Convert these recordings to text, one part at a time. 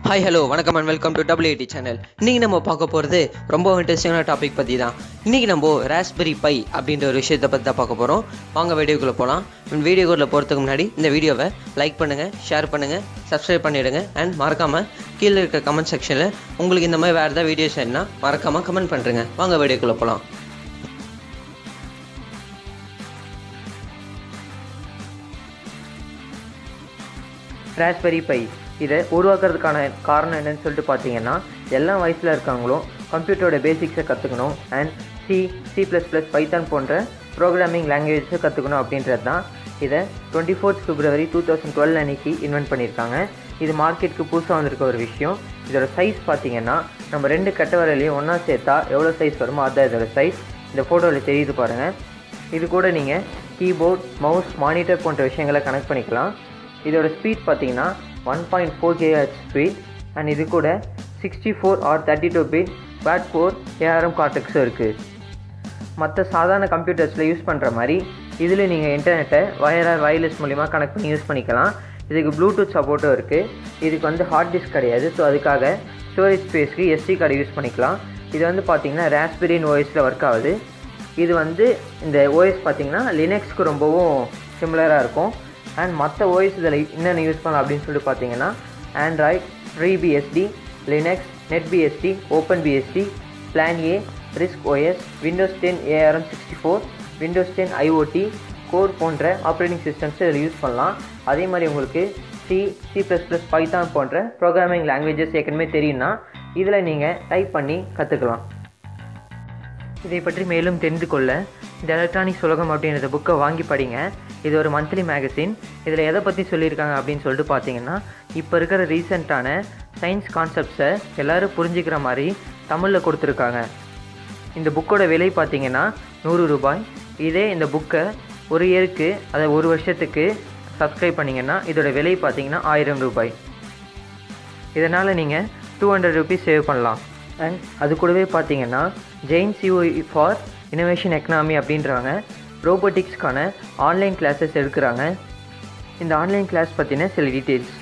hi hello வணக்கம் and welcome to W eighty channel இன்றைக்கி நம்ம பார்க்க போகிறது ரொம்ப இன்ட்ரெஸ்டிங்கான டாபிக் பற்றி தான் இன்றைக்கி நம்ம ராஸ்பெரி பை அப்படின்ற ஒரு விஷயத்தை பற்றி தான் பார்க்க போகிறோம் வாங்க வீடியோக்குள்ளே போகலாம் வீடியோக்குள்ளே போகிறதுக்கு முன்னாடி இந்த வீடியோவை லைக் பண்ணுங்கள் ஷேர் பண்ணுங்கள் சப்ஸ்கிரைப் பண்ணிவிடுங்க அண்ட் மறக்காமல் கீழே இருக்க கமெண்ட் செக்ஷனில் உங்களுக்கு இந்த மாதிரி வேறு ஏதாவது வீடியோஸ் வேணுன்னா மறக்காமல் கமெண்ட் பண்ணுறேங்க வாங்க வீடியோக்குள்ளே போகலாம் ராஸ்பெரி பை இதை உருவாக்குறதுக்கான காரணம் என்னன்னு சொல்லிட்டு பார்த்தீங்கன்னா எல்லா வயசில் இருக்கவங்களும் கம்ப்யூட்டரோட பேசிக்ஸை கற்றுக்கணும் and C C plus plus Python போன்ற ப்ரோக்ராமிங் லாங்குவேஜஸை கற்றுக்கணும் அப்படின்றது தான் இதை twenty fourth February two thousand twelve அன்னைக்கு இன்வென்ட் பண்ணியிருக்காங்க இது மார்க்கெட்டுக்கு புதுசாக வந்திருக்க ஒரு விஷயம் இதோட சைஸ் பார்த்தீங்கன்னா நம்ம ரெண்டு கட்ட வரலையும் ஒன்றா சேர்த்தா எவ்வளோ சைஸ் வருமோ அதுதான் இதோட சைஸ் இந்த ஃபோட்டோவில் தெரியுது பாருங்கள் இது கூட நீங்கள் கீபோர்ட் மவுஸ் மானிட்டர் போன்ற விஷயங்களை கனெக்ட் பண்ணிக்கலாம் இதோட ஸ்பீட் பார்த்தீங்கன்னா ஒன் பாயிண்ட் ஃபோர் கேஹெச் ஸ்பீட் அண்ட் இது கூட sixty four or thirty two bit பேட் கோர் ஏஆர்எம் கார்டெக்ஸும் இருக்குது மற்ற சாதாரண கம்ப்யூட்டர்ஸில் யூஸ் பண்ணுற மாதிரி இதில் நீங்கள் இன்டர்நெட்டை வயராக வயர்லெஸ் மூலிமா கனெக்ட் பண்ணி யூஸ் பண்ணிக்கலாம் இதுக்கு ப்ளூடூத் சப்போர்ட்டும் இருக்குது இதுக்கு வந்து ஹார்ட் டிஸ்க் கிடையாது ஸோ அதுக்காக ஸ்டோரேஜ் ஸ்பேஸ்க்கு எஸ்டி கார்டு யூஸ் பண்ணிக்கலாம் இது வந்து பார்த்தீங்கன்னா ராஸ்பெரின் ஓஎஸில் ஒர்க் ஆகுது இது வந்து இந்த ஓஎஸ் பார்த்தீங்கன்னா லினக்ஸ்க்கு ரொம்பவும் சிமிலராக இருக்கும் அண்ட் மற்ற ஓஎஸ் இதில் என்னென்ன யூஸ் பண்ணலாம் அப்படின்னு சொல்லிட்டு பார்த்தீங்கன்னா Android FreeBSD Linux NetBSD open plan A RISC OS Windows ten ARM sixty four Windows ten IoT core போன்ற ஆப்ரேட்டிங் சிஸ்டம்ஸ் இதில் யூஸ் பண்ணலாம் அதே மாதிரி உங்களுக்கு C C plus plus Python போன்ற ப்ரோக்ராமிங் லாங்குவேஜஸ் ஏற்கனவே தெரியும்னா இதில் நீங்கள் டைப் பண்ணி கற்றுக்கலாம் இதை பற்றி மேலும் தெரிந்து கொள்ள இந்த எலக்ட்ரானிக்ஸ் உலகம் அப்படின்ற புக்கை வாங்கி படிங்க இது ஒரு மந்த்லி மேகசின் இதில் எதை பற்றி சொல்லியிருக்காங்க அப்படின்னு சொல்லிட்டு பார்த்தீங்கன்னா இப்போ இருக்கிற ரீசெண்டான சயின்ஸ் கான்செப்ட்ஸை எல்லோரும் புரிஞ்சுக்கிற மாதிரி தமிழில் கொடுத்துருக்காங்க இந்த புக்கோட விலை பார்த்தீங்கன்னா நூறு ரூபாய் இதே இந்த புக்கை ஒரு இயருக்கு அதை ஒரு வருஷத்துக்கு சப்ஸ்கிரைப் பண்ணிங்கன்னா இதோட விலை பார்த்தீங்கன்னா ஆயிரம் ரூபாய் இதனால் நீங்கள் டூ ஹண்ட்ரட் ருபீஸ் சேவ் பண்ணலாம் அண்ட் அது கூடவே பார்த்தீங்கன்னா Jain CO for innovation economy அப்படின்றாங்க ரோபோட்டிக்ஸ்க்கான ஆன்லைன் கிளாஸஸ் எடுக்கிறாங்க இந்த ஆன்லைன் கிளாஸ் பற்றின சில டீட்டெயில்ஸ்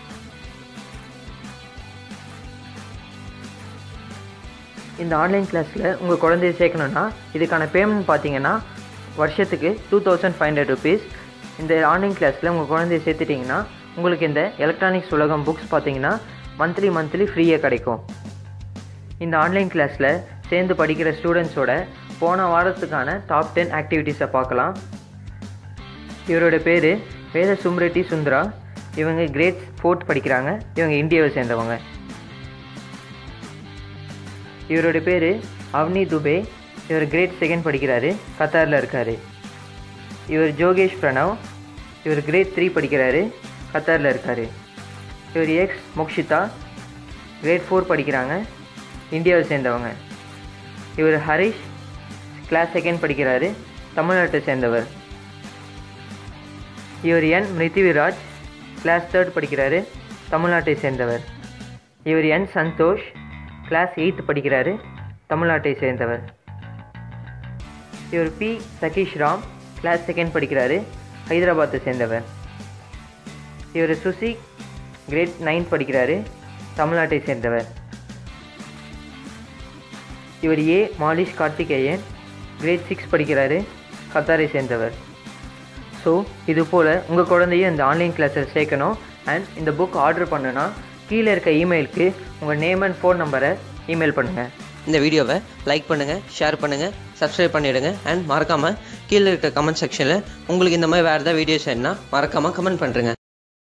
இந்த ஆன்லைன் கிளாஸில் உங்கள் குழந்தைய சேர்க்கணுன்னா இதுக்கான பேமெண்ட் பார்த்தீங்கன்னா வருஷத்துக்கு two thousand five hundred rupees இந்த ஆன்லைன் கிளாஸில் உங்கள் குழந்தைய சேர்த்துட்டிங்கன்னா உங்களுக்கு இந்த எலக்ட்ரானிக்ஸ் உலகம் புக்ஸ் பார்த்தீங்கன்னா மந்த்லி மந்த்லி ஃப்ரீயாக கிடைக்கும் இந்த ஆன்லைன் கிளாஸில் சேர்ந்து படிக்கிற ஸ்டூடெண்ட்ஸோட போன வாரத்துக்கான டாப் டென் ஆக்டிவிட்டீஸை பார்க்கலாம் இவரோட பேர் வேத சும்ரெட்டி சுந்தரா இவங்க கிரேட் ஃபோர்த் படிக்கிறாங்க இவங்க இந்தியாவை சேர்ந்தவங்க இவரோட பேர் அவனி துபே இவர் கிரேட் செகண்ட் படிக்கிறாரு கத்தாரில் இருக்கார் இவர் ஜோகேஷ் பிரணவ் இவர் கிரேட் த்ரீ படிக்கிறாரு கத்தாரில் இருக்கார் இவர் எக்ஸ் மோக்ஷிதா கிரேட் ஃபோர் படிக்கிறாங்க இந்தியாவை சேர்ந்தவங்க இவர் ஹரிஷ் கிளாஸ் செகண்ட் படிக்கிறாரு தமிழ்நாட்டை சேர்ந்தவர் இவர் என் மிருத்திவிராஜ் கிளாஸ் தேர்ட் படிக்கிறாரு தமிழ்நாட்டை சேர்ந்தவர் இவர் என் சந்தோஷ் கிளாஸ் எயித்து படிக்கிறாரு தமிழ்நாட்டை சேர்ந்தவர் இவர் P Sathish Ram class second படிக்கிறாரு ஹைதராபாத்தை சேர்ந்தவர் இவர் சுசி கிரேட் நைன்த் படிக்கிறாரு தமிழ்நாட்டை சேர்ந்தவர் இவர் A Malish Karthikeyan grade six படிக்கிறாரு கத்தாரை சேர்ந்தவர் ஸோ இது போல் உங்கள் குழந்தையும் இந்த ஆன்லைன் கிளாஸில் சேர்க்கணும் அண்ட் இந்த புக் ஆர்டர் பண்ணுனா கீழே இருக்க இமெயிலுக்கு உங்கள் நேம் அண்ட் ஃபோன் நம்பரை இமெயில் பண்ணுங்கள் இந்த வீடியோவை லைக் பண்ணுங்கள் ஷேர் பண்ணுங்கள் சப்ஸ்கிரைப் பண்ணிவிடுங்க அண்ட் மறக்காமல் கீழே இருக்க கமெண்ட் செக்ஷனில் உங்களுக்கு இந்த மாதிரி வேறு ஏதாவது வீடியோஸ் வேணுன்னா மறக்காமல் கமெண்ட் பண்ணுறேங்க